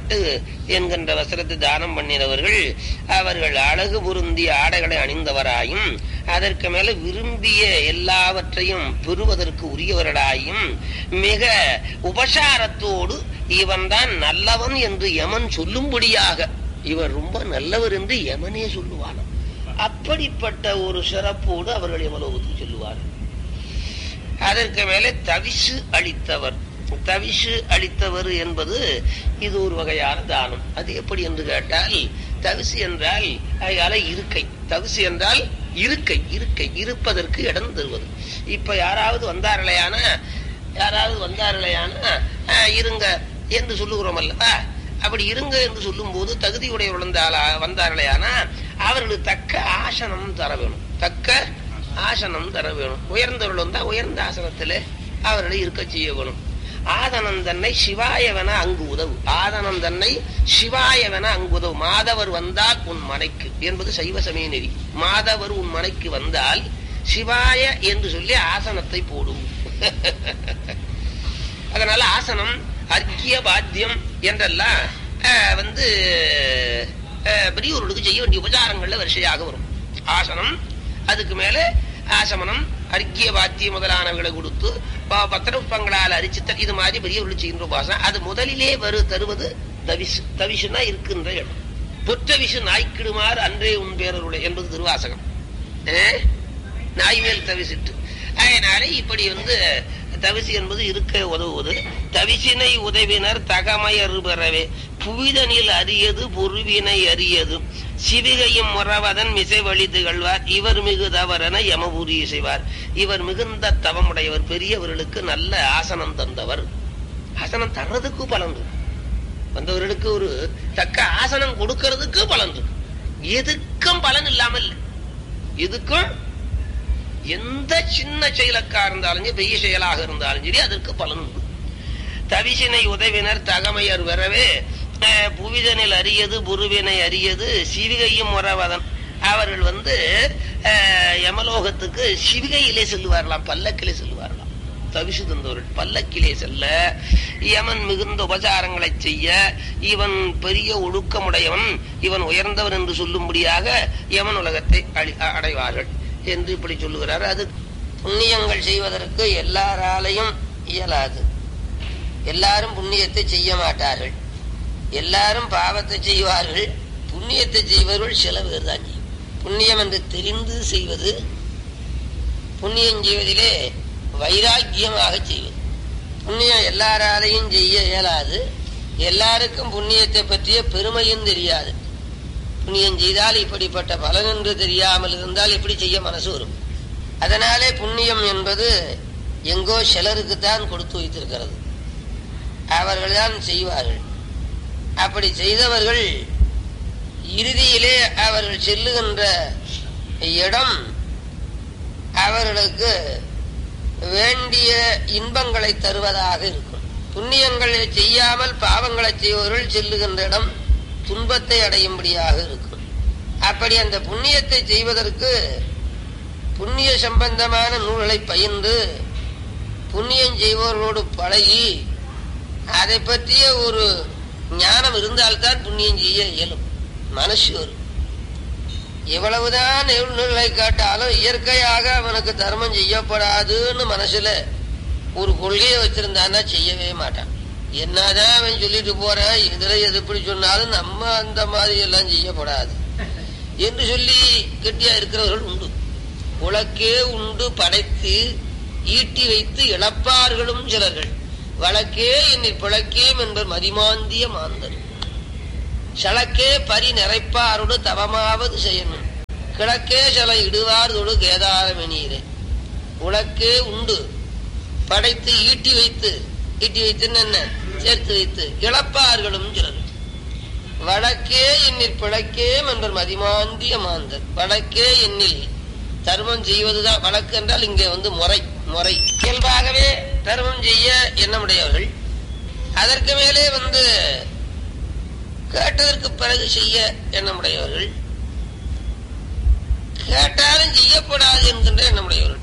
பட்டு என்கின்ற வஸ்திரத்தை தானம் பண்ணினவர்கள் அவர்கள் அழகு பொருந்திய ஆடைகளை அணிந்தவராயும் அதற்கு மேல விரும்பிய எல்லாவற்றையும் பெறுவதற்கு உரியவர்களாயும் மிக உபசாரத்தோடு இவன்தான் நல்லவன் என்று யமன் சொல்லும்படியாக இவர் ரொம்ப நல்லவர் என்று யமனே சொல்லுவானாம் அப்படிப்பட்ட ஒரு சிறப்போடு அவர்கள் எவ்வளவுக்கு சொல்லுவார்கள் அதற்கு மேலே தவிசு அளித்தவர் தவிசு அளித்தவர் என்பது இது ஒரு வகையான தானம் அது எப்படி என்று கேட்டால் தவிசு என்றால் அதால இருக்கை தவிசு என்றால் இருக்கை இருக்கை இருப்பதற்கு இடம் தருவது இப்ப யாராவது வந்தார்களையான யாராவது வந்தார்களையான அஹ், இருங்க என்று சொல்லுகிறோம் அல்லவா அப்படி இருங்க என்று சொல்லும் போது தகுதியுடைய வந்தார்களையான அவர்களுக்கு தக்க ஆசனம் தர வேணும் தக்க ஆசனம் தர வேணும் உயர்ந்தவர்கள் வந்தா உயர்ந்த ஆசனத்திலே அவர்களை இருக்க செய்ய வேணும் ஆதனம் தன்னை சிவாயவன அங்கு உதவு ஆதனம் தன்னை சிவாயவன அங்கு உதவு மாதவர் வந்தால் உன் மனைக்கு என்பது சைவ சமய நெறி மாதவர் உன் மனைக்கு வந்தால் சிவாய என்று சொல்லி ஆசனத்தை போடும் அதனால ஆசனம் அர்க்கிய பாத்தியம் என்றெல்லாம் அஹ், வந்து அஹ், பெரியோர்களுக்கு செய்ய வேண்டிய உபச்சாரங்கள்ல வரிசையாக வரும் ஆசனம் அதுக்கு மேல ஆசமனம் அர்க்கிய பாத்தியம் முதலானவர்களை கொடுத்து ப- பத்திரப்புப்பங்களால் அரிச்சித்தல் இது மாதிரி பெரியவர்கள் செய்கின்ற உபாசனம் அது முதலிலே வரு தருவது தவிசு தவிசுனா இருக்கின்ற இடம் புற்றவிசு நாய்க்கிடுமாறு அன்றே உன் பேரருடைய என்பது திருவாசகம் அஹ்? நாய் மேல் தவிசிட்டு அதனால இப்படி வந்து தவிசு என்பது இருக்க உதவுவது தவிசினை உதவினர் தகமையறு பெறவே புவிதனில் அரியது பொருவினை அரியது சிவிகையும் முறவதன் மிசை வழி திகழ்வார் இவர் மிகு தவறென யமபுரி செய்வார் இவர் மிகுந்த தவமுடையவர் பெரியவர்களுக்கு நல்ல ஆசனம் தந்தவர் ஆசனம் தர்றதுக்கு பலன் இருக்கு. வந்தவர்களுக்கு ஒரு தக்க ஆசனம் கொடுக்கறதுக்கு பலன் இருக்கு. எதுக்கும் பலன் இல்லாமல் இல்லை. எதுக்கும் எந்த சின்ன செயலுக்கா இருந்தாலும் சரி பெரிய செயலாக இருந்தாலும் சரி அதற்கு பலன் உண்டு தவிசினை உதவினர் தகமையர் வரவே அஹ், புவிதனில் அறியது புருவினை அறியது சிவிகையும் உறவதன் அவர்கள் வந்து அஹ், யமலோகத்துக்கு சிவிகையிலே செல்லுவார்களாம் பல்லக்கிலே செல்லுவார்களாம் தவிசு தந்தவர்கள் பல்லக்கிலே செல்ல யமன் மிகுந்த உபசாரங்களை செய்ய இவன் பெரிய ஒழுக்கமுடையவன் இவன் உயர்ந்தவன் என்று சொல்லும்படியாக யமன் உலகத்தை அழி- அடைவார்கள் என்று இப்படி சொல்லுகிறார் அது புண்ணியங்கள் செய்வதற்கு எல்லாராலையும் இயலாது எல்லாரும் புண்ணியத்தை செய்ய மாட்டார்கள் எல்லாரும் பாவத்தை செய்வார்கள் புண்ணியத்தை செய்வர்கள் சில பேர் தான் செய்யும் புண்ணியம் என்று தெரிந்து செய்வது புண்ணியம் செய்வதிலே வைராக்கியமாக செய்வது புண்ணியம் எல்லாராலையும் செய்ய இயலாது எல்லாருக்கும் புண்ணியத்தை பற்றிய பெருமையும் தெரியாது புண்ணியம் செய்தால் இப்படிப்பட்ட பலன் என்று தெரியாமல் இருந்தால் எப்படி செய்ய மனசு வரும் அதனாலே புண்ணியம் என்பது எங்கோ சிலருக்கு தான் கொடுத்து வைத்திருக்கிறது அவர்கள்தான் செய்வார்கள் அப்படி செய்தவர்கள் இறுதியிலே அவர்கள் செல்லுகின்ற இடம் அவர்களுக்கு வேண்டிய இன்பங்களை தருவதாக இருக்கும் புண்ணியங்களை செய்யாமல் பாவங்களை செய்பவர்கள் செல்லுகின்ற இடம் துன்பத்தை அடையும்படியாக இருக்கும் அப்படி அந்த புண்ணியத்தை செய்வதற்கு புண்ணிய சம்பந்தமான நூல்களை பயின்று புண்ணியம் செய்பவர்களோடு பழகி அதை பற்றிய ஒரு ஞானம் இருந்தால்தான் புண்ணியம் செய்ய இயலும் மனசு வரும் எவ்வளவுதான் நூல்களை காட்டாலும் இயற்கையாக அவனுக்கு தர்மம் செய்யப்படாதுன்னு மனசுல ஒரு கொள்கையை வச்சிருந்தான்னா செய்யவே மாட்டான் என்னதான் அவன் சொல்லிட்டு போறான் இதுல எது எப்படி சொன்னாலும் நம்ம அந்த மாதிரி எல்லாம் செய்யப்படாது என்று சொல்லி கெட்டியா இருக்கிறவர்கள் உண்டு உலக்கே உண்டு படைத்து ஈட்டி வைத்து இழப்பார்களும் சிலர்கள் வழக்கே என்னை பிழைக்கேம் என்பர் மதிமாந்திய மாந்தர் சளக்கே பரி நிறைப்பாரோடு தவமாவது செய்யணும் கிழக்கே சில இடுவார்தோடு கேதாரமெனீரே உலக்கே உண்டு படைத்து ஈட்டி வைத்து ஈட்டி வைத்து என்ன சேர்த்து வைத்து இழப்பார்களும் சிலர் வடக்கே எண்ணில் பிழைக்கேம் என்பர் மதிமாந்திய மாந்தர் வடக்கே எண்ணில் தர்மம் செய்வதுதான் வழக்கு என்றால் இங்கே வந்து முறை முறை இயல்பாகவே தர்மம் செய்ய எண்ணமுடையவர்கள் அதற்கு மேலே வந்து கேட்டதற்கு பிறகு செய்ய எண்ணமுடையவர்கள் கேட்டாலும் செய்யப்படாது என்கின்ற எண்ணமுடையவர்கள்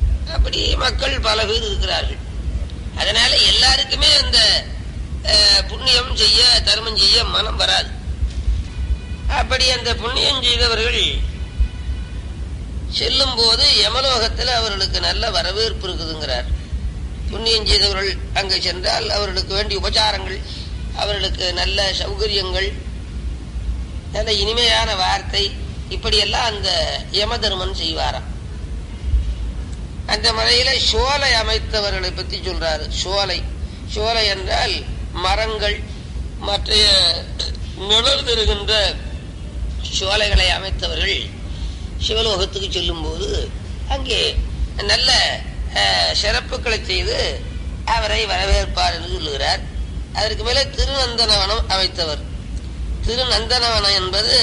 அப்படி மக்கள் பல பேர் இருக்கிறார்கள் அதனால எல்லாருக்குமே அந்த அஹ், புண்ணியம் செய்ய தர்மம் செய்ய மனம் வராது அப்படி அந்த புண்ணியம் செய்தவர்கள் செல்லும் போது யமலோகத்தில் அவர்களுக்கு நல்ல வரவேற்பு இருக்குதுங்கிறார் புண்ணியம் செய்தவர்கள் அங்கு சென்றால் அவர்களுக்கு வேண்டிய உபச்சாரங்கள் அவர்களுக்கு நல்ல சௌகரியங்கள் நல்ல இனிமையான வார்த்தை இப்படியெல்லாம் அந்த யமதர்மன் செய்வாராம் அந்த முறையில சோலை அமைத்தவர்களை பத்தி சொல்றாரு சோலை சோலை என்றால் மரங்கள் மற்ற நிழல் தருகின்ற சோலைகளை அமைத்தவர்கள் சிவலோகத்துக்கு செல்லும் போது அங்கே நல்ல அஹ், சிறப்புகளை செய்து அவரை வரவேற்பார் என்று சொல்லுகிறார் அதற்கு மேலே திருநந்தனவனம் அமைத்தவர் திருநந்தனவனம் என்பது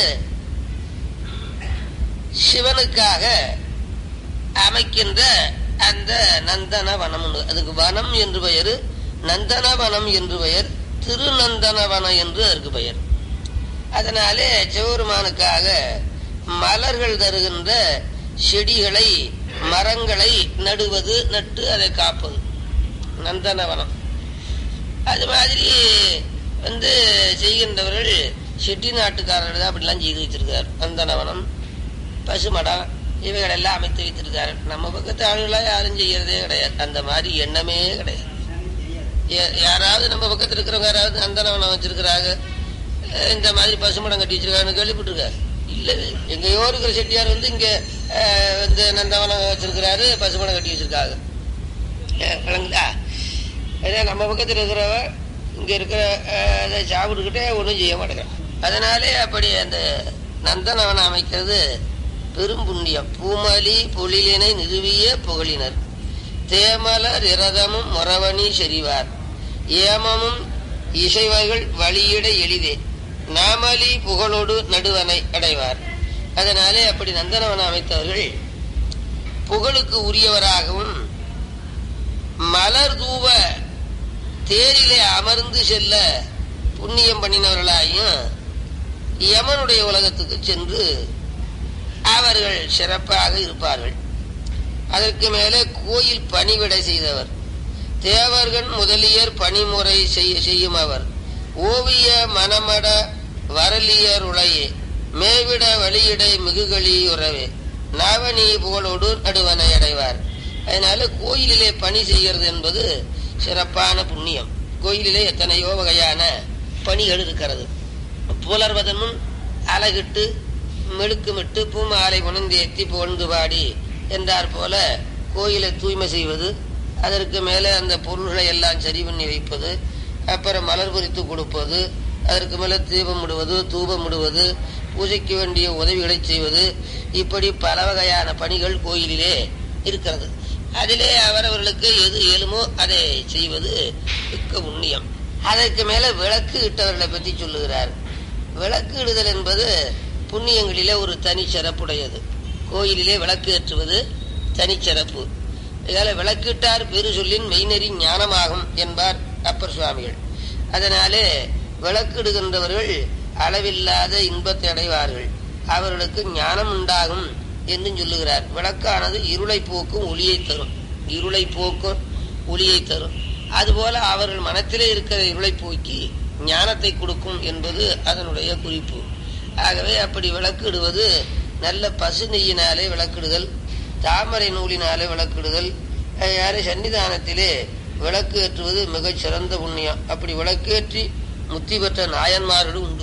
சிவனுக்காக அமைக்கின்ற அந்த நந்தனவனம் உண்டு. அதுக்கு வனம் என்று பெயர் நந்தனவனம் என்று பெயர் திருநந்தனவனம் என்று அதற்கு பெயர் அதனாலே சிவபெருமானுக்காக மலர்கள் தருகின்ற செடிகளை மரங்களை நடுவது நட்டு அதை காப்பது நந்தனவனம் அது மாதிரி வந்து செய்கின்றவர்கள் செட்டி நாட்டுக்காரர்கள் தான் அப்படிலாம் செய்து வச்சிருக்கார் நந்தனவனம் பசுமடம் இவைகள் எல்லாம் அமைத்து வைத்திருக்காரு நம்ம பக்கத்து ஆளுகளா யாரும் செய்யறதே கிடையாது அந்த மாதிரி எண்ணமே கிடையாது யா- யாராவது நம்ம பக்கத்துல இருக்கிறவங்க யாராவது நந்தனவனம் வச்சிருக்கிறாங்க அஹ் இந்த மாதிரி பசுமடம் கட்டி வச்சிருக்காங்கன்னு கேள்விப்பட்டிருக்காரு இல்லவே எங்கேயோ இருக்கிற செட்டியார் வந்து இங்க அஹ், வந்து நந்தவனம் வச்சிருக்கிறாரு பசுமடம் கட்டி வச்சிருக்காங்க அஹ், விளங்குதா அதே நம்ம பக்கத்துல இருக்கிறவ இங்க இருக்கிற அஹ், அதை சாப்பிட்டுக்கிட்டே ஒன்றும் செய்ய மாட்டேங்கிறான் அதனாலே அப்படி அந்த நந்தனவனம் அமைக்கிறது பெரும் புண்ணியம் பூமலி பொழிலினை நிறுவிய புகழினர் தேமலர் இரதமும் முறவணி செறிவார் ஏமமும் இசைவர்கள் வழியிட எளிதே நாமலி புகழோடு நடுவனை அடைவார் அதனாலே அப்படி நந்தனவனம் அமைத்தவர்கள் புகழுக்கு உரியவராகவும் மலர் தூவ தேரிலே அமர்ந்து செல்ல புண்ணியம் பண்ணினவர்களாயும் யமனுடைய உலகத்துக்கு சென்று அவர்கள் சிறப்பாக இருப்பார்கள் அதற்கு மேலே கோயில் பணிவிடை செய்தவர் தேவர்கள் முதலியர் பணிமுறை செய்ய செய்யும் அவர் ஓவிய மனமட வரலியர் உளையே மேவிட வழியிடை மிகுகளி உறவே நாவணி புகழோடு நடுவனை அடைவார் அதனால கோயிலிலே பணி செய்கிறது என்பது சிறப்பான புண்ணியம் கோயிலிலே எத்தனையோ வகையான பணிகள் இருக்கிறது புலர்வதன் முன் அலகிட்டு மெழுக்குமிட்டு பூமாலை புனந்தேத்தி புகழ்ந்து பாடி என்றார் போல கோயிலை தூய்மை செய்வது அதற்கு மேலே அந்த பொருள்களை எல்லாம் சரி பண்ணி வைப்பது அப்புறம் மலர் பொரித்து கொடுப்பது அதற்கு மேலே தீபம் இடுவது தூபம் இடுவது பூஜைக்கு வேண்டிய உதவிகளை செய்வது இப்படி பல வகையான பணிகள் கோயிலிலே இருக்கிறது அதிலே அவரவர்களுக்கு எது இயலுமோ அதை செய்வது மிக்க புண்ணியம் அதற்கு மேலே விளக்கு இட்டவர்களை பற்றி சொல்லுகிறார் விளக்கு இடுதல் என்பது புண்ணியங்களிலே ஒரு தனி சிறப்புடையது கோயிலிலே விளக்கு ஏற்றுவது தனிச்சிறப்பு இதால விளக்கிட்டார் பெரு சொல்லின் மெய்நெறி ஞானமாகும் என்பார் அப்பர் சுவாமிகள் அதனாலே விளக்கிடுகின்றவர்கள் அளவில்லாத இன்பத்தை அடைவார்கள் அவர்களுக்கு ஞானம் உண்டாகும் என்று சொல்லுகிறார் விளக்கானது இருளை போக்கும் ஒளியை தரும் இருளை போக்கும் ஒளியை தரும் அதுபோல அவர்கள் மனத்திலே இருக்கிற இருளை போக்கி ஞானத்தை கொடுக்கும் என்பது அதனுடைய குறிப்பு ஆகவே அப்படி விளக்கிடுவது நல்ல பசு நெய்யினாலே விளக்கிடுதல் தாமரை நூலினாலே விளக்கிடுதல் யாரு சன்னிதானத்திலே விளக்கு ஏற்றுவது மிகச் சிறந்த புண்ணியம் அப்படி விளக்கேற்றி முத்தி பெற்ற நாயன்மார்களும் உண்டு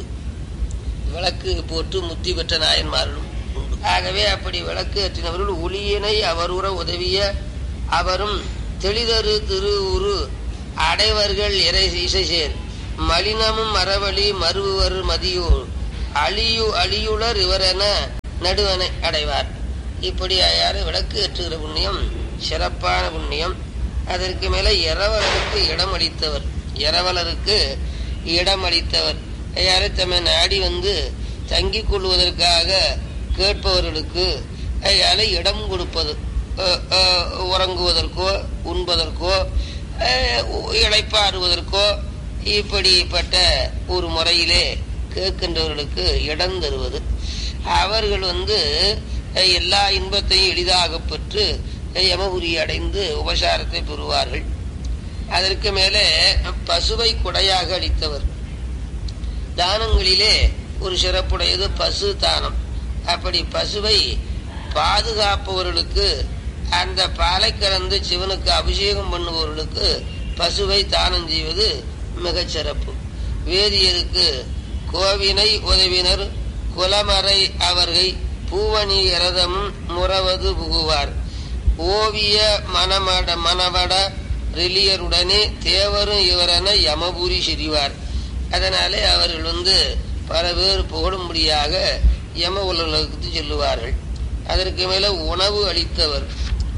விளக்கு போட்டு முத்தி பெற்ற நாயன்மார்களும் உண்டு ஆகவே அப்படி விளக்கு ஏற்றினவர்கள் ஒளியினை அவருற உதவிய அவரும் தெளிதரு திரு உரு அடைவர்கள் இறை இசைசேர் மலினமும் மரவழி மறுவர் மதியூர் அழியு அழியுளர் இவரென நடுவனை அடைவார் இப்படி யாரு விளக்கு ஏற்றுகிற புண்ணியம் சிறப்பான புண்ணியம் அதற்கு மேல இரவலருக்கு இடம் அளித்தவர் இரவலருக்கு இடம் அளித்தவர் யாரு தம்மை நாடி வந்து தங்கிக் கொள்வதற்காக கேட்பவர்களுக்கு அயால இடம் கொடுப்பது அஹ், அஹ், உறங்குவதற்கோ உண்பதற்கோ அஹ், இளைப்பாறுவதற்கோ இப்படிப்பட்ட ஒரு முறையிலே கேட்கின்றவர்களுக்கு இடம் தருவது அவர்கள் வந்து அஹ், எல்லா இன்பத்தையும் எளிதாக பெற்று அஹ், யமபுரி அடைந்து உபசாரத்தை பெறுவார்கள் அதற்கு மேலே பசுவை குடையாக அளித்தவர் தானங்களிலே ஒரு சிறப்புடையது பசு தானம் அப்படி பசுவை பாதுகாப்பவர்களுக்கு அந்த பாலை கலந்து சிவனுக்கு அபிஷேகம் பண்ணுபவர்களுக்கு பசுவை தானம் செய்வது மிகச் சிறப்பு வேதியருக்கு கோவினை உதவினர் குலமறை அவர்கள் பூவணி இரதமும் முறவது புகுவார் ஓவிய மணமட மணவட ரெலியருடனே தேவரும் இவரென யமபுரி சிரிவார் அதனாலே அவர்கள் வந்து பல பேர் புகழும்படியாக யம உலகத்துக்கு செல்லுவார்கள் அதற்கு மேல உணவு அளித்தவர்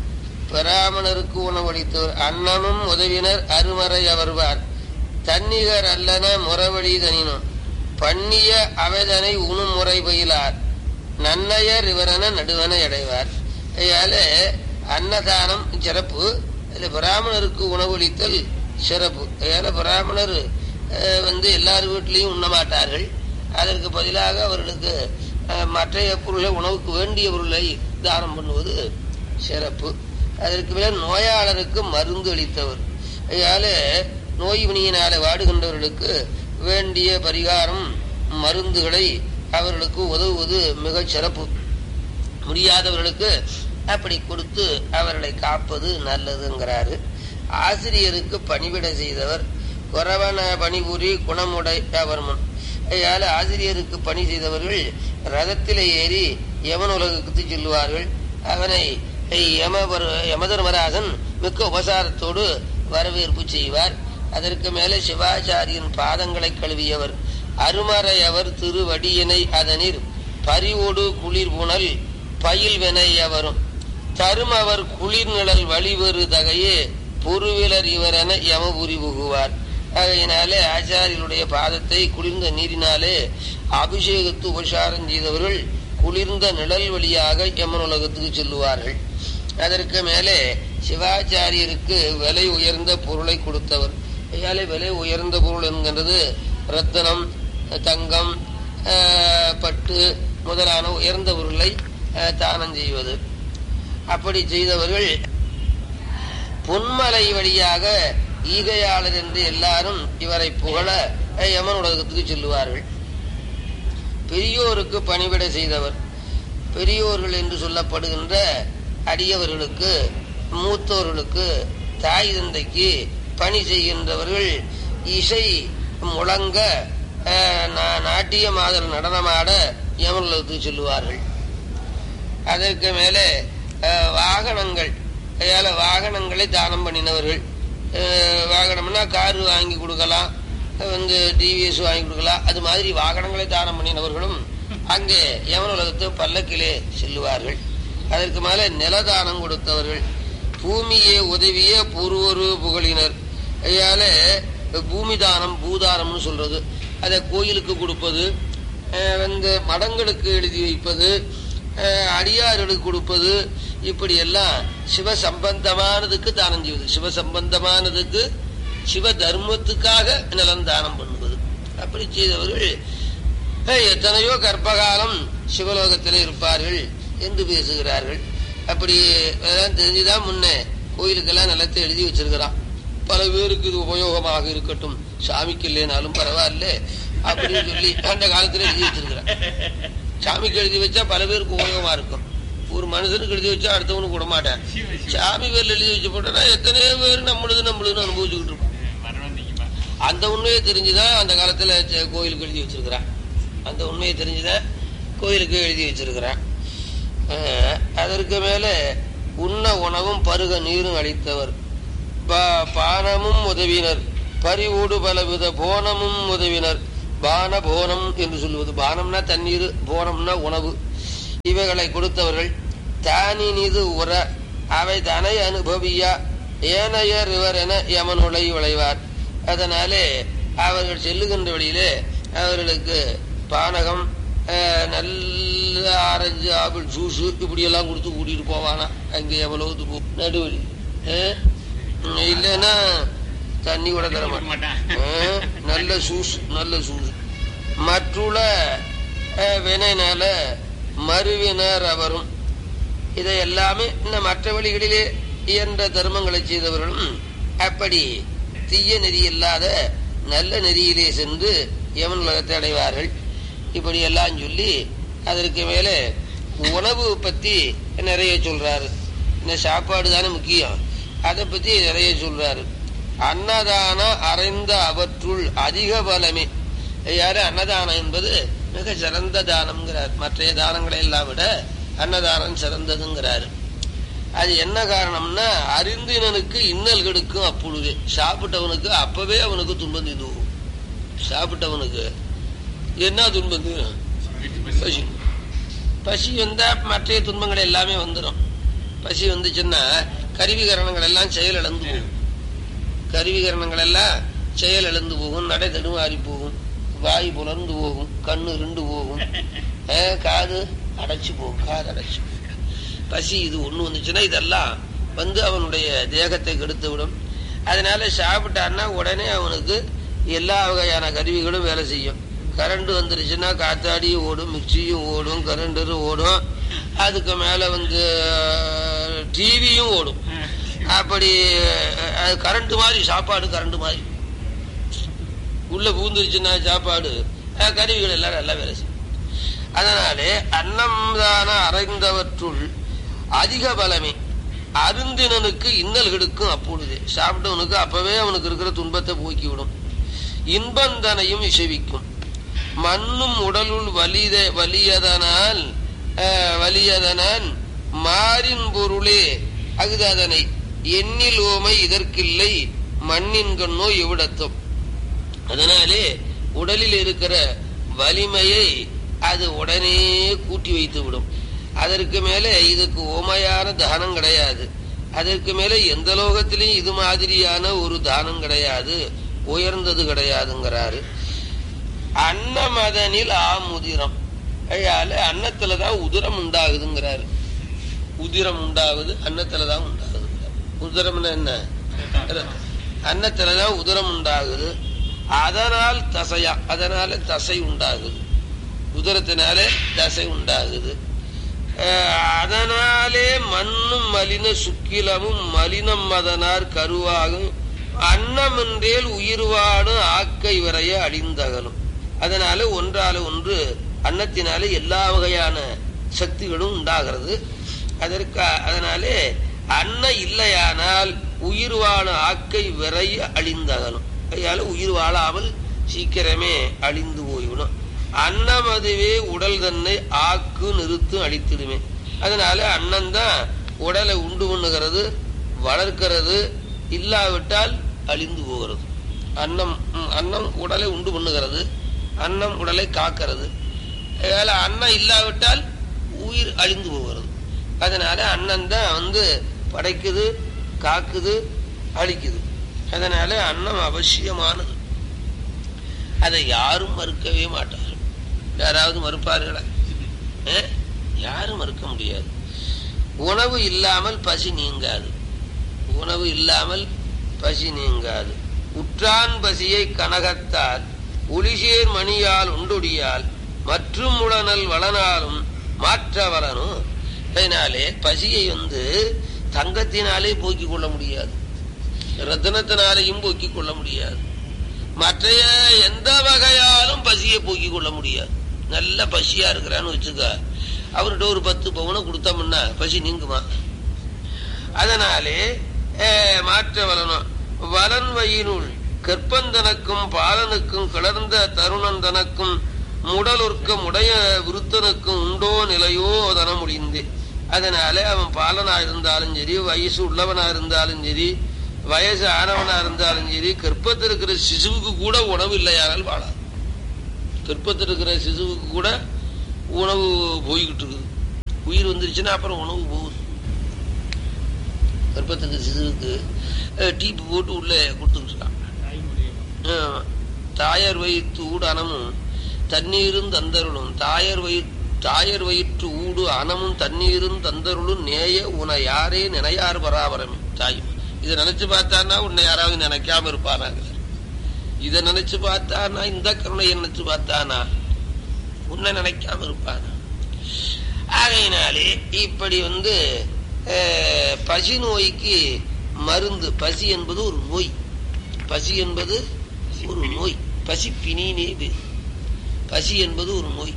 பிராமணருக்கு உணவு அளித்தவர் அன்னமும் உதவினர் அருமறை அவர்வார் தன்னிகர் அல்லன முறவழி தனினும் பண்ணிய அவைதனை உணும் முறை பயிலார் நன்னயர் இவரென நடுவன அடைவார் அதனால அன்னதானம் சிறப்பு அதில் பிராமணருக்கு உணவளித்தல் சிறப்பு அதனால பிராமணர் அஹ், வந்து எல்லார் வீட்லேயும் உண்ண மாட்டார்கள் அதற்கு பதிலாக அவர்களுக்கு அஹ், மற்றைய பொருளை உணவுக்கு வேண்டிய பொருளை தானம் பண்ணுவது சிறப்பு அதற்கு மேல நோயாளருக்கு மருந்து அளித்தவர் அதனால நோய் வினியினால வாடுகின்றவர்களுக்கு வேண்டிய பரிகாரம் மருந்துகளை அவர்களுக்கு உதவுவது மிகச் சிறப்பு முடியாதவர்களுக்கு அப்படி கொடுத்து அவர்களை காப்பது நல்லதுங்கிறாரு ஆசிரியருக்கு பணிவிட செய்தவர் குறவன பணிபுரி குணமுடை அவர்மன் அதனால ஆசிரியருக்கு பணி செய்தவர்கள் ரதத்திலே ஏறி யமன் உலகுக்கு செல்லுவார்கள் அவனை யமபர் யமதர்மராஜன் மிக்க உபசாரத்தோடு வரவேற்பு செய்வார் அதற்கு மேலே சிவாச்சாரியின் பாதங்களை கழுவியவர் அருமறையவர் திருவடியினை அதனில் பரிவோடு குளிர் புனல் பயில் வினையவரும் தருமவர் குளிர் நிழல் வழிவரு தகையே பொருவிலர் இவரென யமபுரி புகுவார் ஆகையினாலே ஆச்சாரியனுடைய பாதத்தை குளிர்ந்த நீரினாலே அபிஷேகத்து உபசாரம் செய்தவர்கள் குளிர்ந்த நிழல் வழியாக யமன் உலகத்துக்கு செல்லுவார்கள் அதற்கு மேலே சிவாச்சாரியருக்கு விலை உயர்ந்த பொருளை கொடுத்தவர் ஐயாலே விலை உயர்ந்த பொருள் என்கின்றது ரத்தனம் தங்கம் ஆஹ், பட்டு முதலான உயர்ந்த பொருளை ஆஹ், தானம் செய்வது அப்படி செய்தவர்கள் பொன்மலை வழியாக ஈகையாளர் என்று எல்லாரும் இவரை புகழ அஹ், யமன் உலகத்துக்கு செல்லுவார்கள் பெரியோருக்கு பணிவிட செய்தவர் பெரியோர்கள் என்று சொல்லப்படுகின்ற அடியவர்களுக்கு மூத்தோர்களுக்கு தாய் தந்தைக்கு பணி செய்கின்றவர்கள் இசை முழங்க அஹ், நா- நாட்டிய மாதல் நடனமாட யமனுலகத்துக்கு செல்லுவார்கள் அதற்கு மேலே அஹ், வாகனங்கள் அதனால வாகனங்களை தானம் பண்ணினவர்கள் அஹ், வாகனம்னா காரு வாங்கி கொடுக்கலாம் வந்து டிவிஎஸ் வாங்கி கொடுக்கலாம் அது மாதிரி வாகனங்களை தானம் பண்ணினவர்களும் அங்கே யமன் உலகத்து பல்லக்கிலே செல்லுவார்கள் அதற்கு மேலே நிலதானம் கொடுத்தவர்கள் பூமியே உதவிய பூர்வரு புகழினர் அதனால பூமி தானம் பூதானம்னு சொல்றது அதை கோயிலுக்கு கொடுப்பது அஹ் வந்து மடங்களுக்கு எழுதி வைப்பது அஹ் அடியார்களுக்கு கொடுப்பது இப்படி எல்லாம் சிவ சம்பந்தமானதுக்கு தானம் செய்வது சிவ சம்பந்தமானதுக்கு சிவ தர்மத்துக்காக நிலம் தானம் பண்ணுவது அப்படி செய்தவர்கள் அஹ், எத்தனையோ கற்பகாலம் சிவலோகத்தில் இருப்பார்கள் என்று பேசுகிறார்கள் அப்படி அதெல்லாம் தெரிஞ்சுதான் முன்னே கோயிலுக்கெல்லாம் நிலத்தை எழுதி வச்சிருக்கிறான் பல பேருக்கு இது உபயோகமாக இருக்கட்டும் சாமிக்கு இல்லைனாலும் பரவாயில்ல அப்படின்னு சொல்லி அந்த காலத்துல எழுதி வச்சிருக்கிறான் சாமிக்கு எழுதி வச்சா பல பேருக்கு உபயோகமா இருக்கும் ஒரு மனுஷனுக்கு எழுதி வச்சா அடுத்தவனுக்கு விட மாட்டேன் சாமி பேர்ல எழுதி வச்சு போட்டோன்னா எத்தனையோ பேர் நம்மளுது நம்மளுதுன்னு அனுபவிச்சுக்கிட்டு இருப்போம் அந்த உண்மையை தெரிஞ்சுதான் அந்த காலத்துல ச- கோயிலுக்கு எழுதி வச்சிருக்கிறான் அந்த உண்மையை தெரிஞ்சுதான் கோயிலுக்கு எழுதி வச்சிருக்கிறான் அஹ், அதற்கு மேல உண்ண உணவும் பருக நீரும் அளித்தவர் பா- பானமும் உதவினர் பரிவோடு பலவித போனமும் உதவினர் பான போனம் என்று சொல்லுவது பானம்னா தண்ணீர் போனம்னா உணவு இவைகளை கொடுத்தவர்கள் தானினிது உற அவை தனை அனுபவியா ஏனையர் இவர் என யமனுளை விளைவார் அதனாலே அவர்கள் செல்லுகின்ற வழியிலே அவர்களுக்கு பானகம் அஹ், நல்ல ஆரஞ்சு ஆப்பிள் ஜூஸு இப்படி எல்லாம் கொடுத்து கூட்டிட்டு போவானா அங்கே எவ்வளவு போ நடுவழி அஹ், இல்லைன்னா தண்ணி கூட தர மாட்டான் அஹ், நல்ல சூஸ் நல்ல சூஸ் மற்றுள்ள அஹ், வினைனால மறுவினர் அவரும் இதை எல்லாமே இந்த மற்ற வழிகளிலே இயன்ற தர்மங்களை செய்தவர்களும் அப்படி தீய நெறி இல்லாத நல்ல நெறியிலே சென்று யமன் உலகத்தை அடைவார்கள் இப்படி எல்லாம் சொல்லி அதற்கு மேலே உணவு பத்தி நிறைய சொல்றாரு இந்த சாப்பாடு தானே முக்கியம் அதை பத்தி நிறைய சொல்றாரு அன்னதான அறைந்த அவற்றுள் அதிக பலமே யாரு அன்னதானம் என்பது மிக சிறந்த தானம்ங்கிறார் மற்ற தானங்களை எல்லாம் விட அன்னதானம் சிறந்ததுங்கிறாரு அது என்ன காரணம்னா அறிந்தினனுக்கு இன்னல் கெடுக்கும் அப்பொழுதே சாப்பிட்டவனுக்கு அப்பவே அவனுக்கு துன்பம் தீர்ந்து போகும் சாப்பிட்டவனுக்கு என்ன துன்பம் தீரும் பசி பசி வந்தா மற்ற துன்பங்கள் எல்லாமே வந்துடும் பசி வந்துச்சுன்னா கருவிகரணங்கள் எல்லாம் செயல் இழந்து போகும் கருவிகரணங்கள் எல்லாம் செயல் இழந்து போகும் நடை தடுமாறி போகும் வாய் புலர்ந்து போகும் கண்ணு இருண்டு போகும் அஹ், காது அடைச்சு போகும் காது அடைச்சு போகும். பசி இது ஒண்ணு வந்துச்சுன்னா இதெல்லாம் வந்து அவனுடைய தேகத்தை கெடுத்து விடும் அதனால சாப்பிட்டான்னா உடனே அவனுக்கு எல்லா வகையான கருவிகளும் வேலை செய்யும் கரண்ட் வந்துருச்சுன்னா காத்தாடியும் ஓடும் மிக்சியும் ஓடும் கரண்டரும் ஓடும் அதுக்கு மேல வந்து டிவியும் ஓடும் அப்படி அது கரண்ட் மாதிரி சாப்பாடு கரண்ட் மாதிரி உள்ள பூந்துருச்சுன்னா சாப்பாடு அஹ், கருவிகள் எல்லாம் நல்லா வேலை செய்யும் அதனாலே அன்னம் தான அறைந்தவற்றுள் அதிக பலமே அருந்தினனுக்கு இன்னல் கெடுக்கும் அப்பொழுது சாப்பிட்டவனுக்கு அப்பவே அவனுக்கு இருக்கிற துன்பத்தை போக்கிவிடும் இன்பந்தனையும் இசைவிக்கும் மண்ணும் உடலுள் வலித வலியதனால் அஹ், வலியதனால் மாறின் பொருளே அகுததனை எண்ணில் ஓமை இதற்கில்லை மண்ணின் கண்ணோ எவிடத்தும் அதனாலே உடலில் இருக்கிற வலிமையை அது உடனே கூட்டி வைத்து விடும் அதற்கு மேலே இதுக்கு ஓமையான தானம் கிடையாது அதற்கு மேலே எந்த லோகத்திலையும் இது மாதிரியான ஒரு தானம் கிடையாது உயர்ந்தது கிடையாதுங்கிறாரு அன்னமதனில் ஆமுதிரம் அயால அன்னத்துலதான் உதிரம் உண்டாகுதுங்கிறாரு உதிரம் உண்டாகுது அன்னத்துலதான் உண்டாகுது உதிரம்னா என்ன அன்னத்துலதான் உதிரம் உண்டாகுது அதனால் தசையா அதனால தசை உண்டாகுது உதரத்தினாலே தசை உண்டாகுது அஹ், அதனாலே மண்ணும் மலின சுக்கிலமும் மலினம் மதனார் கருவாகும் அன்னமென்றேல் உயிர்வாடும் ஆக்கை வரைய அழிந்தகலும் அதனால ஒன்றால ஒன்று அன்னத்தினாலே எல்லா வகையான சக்திகளும் உண்டாகிறது அதற்கு அதனாலே அன்னம் இல்லையானால் உயிர் வாழும் ஆக்கை விரைய அழிந்தகலும் அதனால உயிர் வாழாமல் சீக்கிரமே அழிந்து போய்விடும் அன்னம் அதுவே உடல் தன்னை ஆக்கு நிறுத்து அழித்திடுமே அதனால அன்னம் தான் உடலை உண்டு பண்ணுகிறது வளர்க்கிறது இல்லாவிட்டால் அழிந்து போகிறது அன்னம் ம், அன்னம் உடலை உண்டு பண்ணுகிறது அன்னம் உடலை காக்கிறது அதனால அன்னம் இல்லாவிட்டால் உயிர் அழிந்து போகிறது அதனால அன்னம் தான் வந்து படைக்குது காக்குது அழிக்குது அதனால அன்னம் அவசியமானது அதை யாரும் மறுக்கவே மாட்டார்கள் யாராவது மறுப்பார்களா அஹ்? யாரும் மறுக்க முடியாது உணவு இல்லாமல் பசி நீங்காது உணவு இல்லாமல் பசி நீங்காது உற்றான் பசியை கனகத்தால் ஒளிசேர் மணியால் உண்டொடியால் மற்றும் உடனல் வளனாலும் மாற்ற வளனும் அதனாலே பசியை வந்து தங்கத்தினாலே போக்கிக் கொள்ள முடியாது ரத்தினத்தினாலேயும் போக்கிக் கொள்ள முடியாது மற்றைய எந்த வகையாலும் பசியை போக்கிக் கொள்ள முடியாது நல்ல பசியா இருக்கிறான்னு வச்சுக்க அவர்கிட்ட ஒரு பத்து பவுனை கொடுத்தோம்னா பசி நீங்குமா அதனாலே அஹ், மாற்ற வளனும் வலன் வயினுள் கற்பந்தனக்கும் பாலனுக்கும் கிளர்ந்த தருணந்தனக்கும் முடலுர்க்க முடைய விருத்தனுக்கும் உண்டோ நிலையோ தன முடிந்து அதனால அவன் பாலனா இருந்தாலும் சரி வயசு உள்ளவனா இருந்தாலும் சரி வயசு ஆனவனா இருந்தாலும் சரி கற்பத்தில் இருக்கிற சிசுவுக்கு கூட உணவு இல்லையானால் வாழாது கற்பத்தில் இருக்கிற சிசுவுக்கு கூட உணவு போய்கிட்டு இருக்குது உயிர் வந்துருச்சுன்னா அப்புறம் உணவு போகுது கர்ப்பத்துக்கு சிசுவுக்கு அஹ், டீப்பு போட்டு உள்ளே கொடுத்துட்டு இருக்கான் ஆமா. தாயர் வயிற்று ஊடு அனமும் தண்ணீரும் தந்தருளும் தாயர் வயிற் தாயர் வயிற்று ஊடு அனமும் தண்ணீரும் தந்தருளும் நேய உன யாரே நினையார் பராபரமே தாய் இதை நினைச்சு பார்த்தான்னா உன்னை யாராவது நினைக்காம இருப்பானாங்க இதை நினைச்சு பார்த்தானா இந்த கருணையை நினைச்சு பார்த்தானா உன்னை நினைக்காம இருப்பானா ஆகையினாலே இப்படி வந்து அஹ், பசி நோய்க்கு மருந்து பசி என்பது ஒரு நோய் பசி என்பது ஒரு நோய் பசி பிணினே வே- பசி என்பது ஒரு நோய்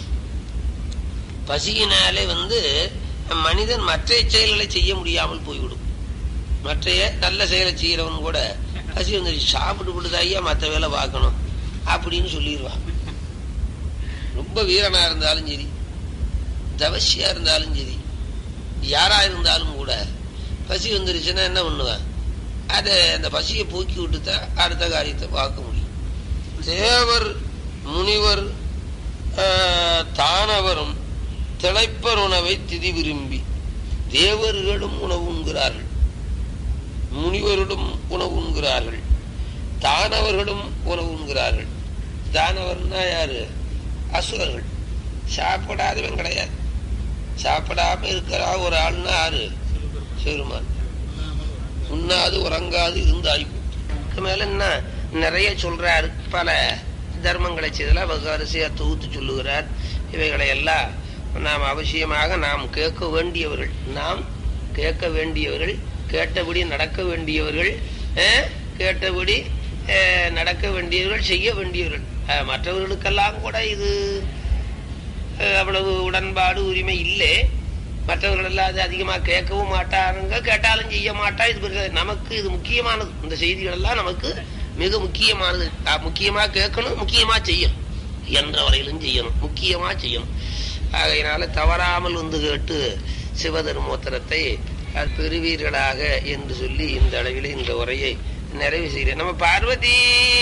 பசியினாலே வந்து மனிதன் மற்ற செயல்களை செய்ய முடியாமல் போய்விடும் மற்றைய நல்ல செயலை செய்யறவன் கூட பசி வந்து சாப்பிட்டு விடுதா ஐயா மற்ற வேலை பார்க்கணும் அப்படின்னு சொல்லிடுவான் ரொம்ப வீரனா இருந்தாலும் சரி தவசியா இருந்தாலும் சரி யாரா இருந்தாலும் கூட பசி வந்துருச்சுன்னா என்ன பண்ணுவேன் அதை அந்த பசியை போக்கி விட்டுதான் அடுத்த காரியத்தை பார்க்க முடியும் தேவர் முனிவர் ஆஹ், தானவரும் திளைப்பர் உணவை திதி விரும்பி தேவர்களும் உணவு உண்கிறார்கள் முனிவரிடம் உணவு உண்கிறார்கள் தானவர்களும் உணவு உண்கிறார்கள் தானவர்னா யாரு அசுரர்கள் சாப்பிடாதவன் கிடையாது சாப்பிடாம இருக்கிறா ஒரு ஆள்னா யாரு சிறுமான் உண்ணாது உறங்காது இருந்தாய் மேல என்ன நிறைய சொல்றார் பல தர்மங்களை செய்தெல்லாம் வெகு வரிசையா தொகுத்து சொல்லுகிறார் இவைகளை எல்லாம் நாம் அவசியமாக நாம் கேட்க வேண்டியவர்கள் நாம் கேட்க வேண்டியவர்கள் கேட்டபடி நடக்க வேண்டியவர்கள் அஹ், கேட்டபடி அஹ், நடக்க வேண்டியவர்கள் செய்ய வேண்டியவர்கள் அஹ், மற்றவர்களுக்கெல்லாம் கூட இது அஹ், அவ்வளவு உடன்பாடு உரிமை இல்லை மற்றவர்கள் எல்லாம் அது அதிகமா கேட்கவும் மாட்டாருங்க கேட்டாலும் செய்ய மாட்டா இது பிறகு நமக்கு இது முக்கியமானது இந்த செய்திகள் எல்லாம் நமக்கு மிக முக்கியமானது அஹ், முக்கியமா கேட்கணும் முக்கியமா செய்யணும் என்ற வரையிலும் செய்யணும் முக்கியமா செய்யணும் ஆகையினால தவறாமல் வந்து கேட்டு சிவதர்மோத்தரத்தை அது பெறுவீர்களாக என்று சொல்லி இந்த அளவிலே இந்த உரையை நிறைவு செய்கிறேன் நம்ம பார்வதி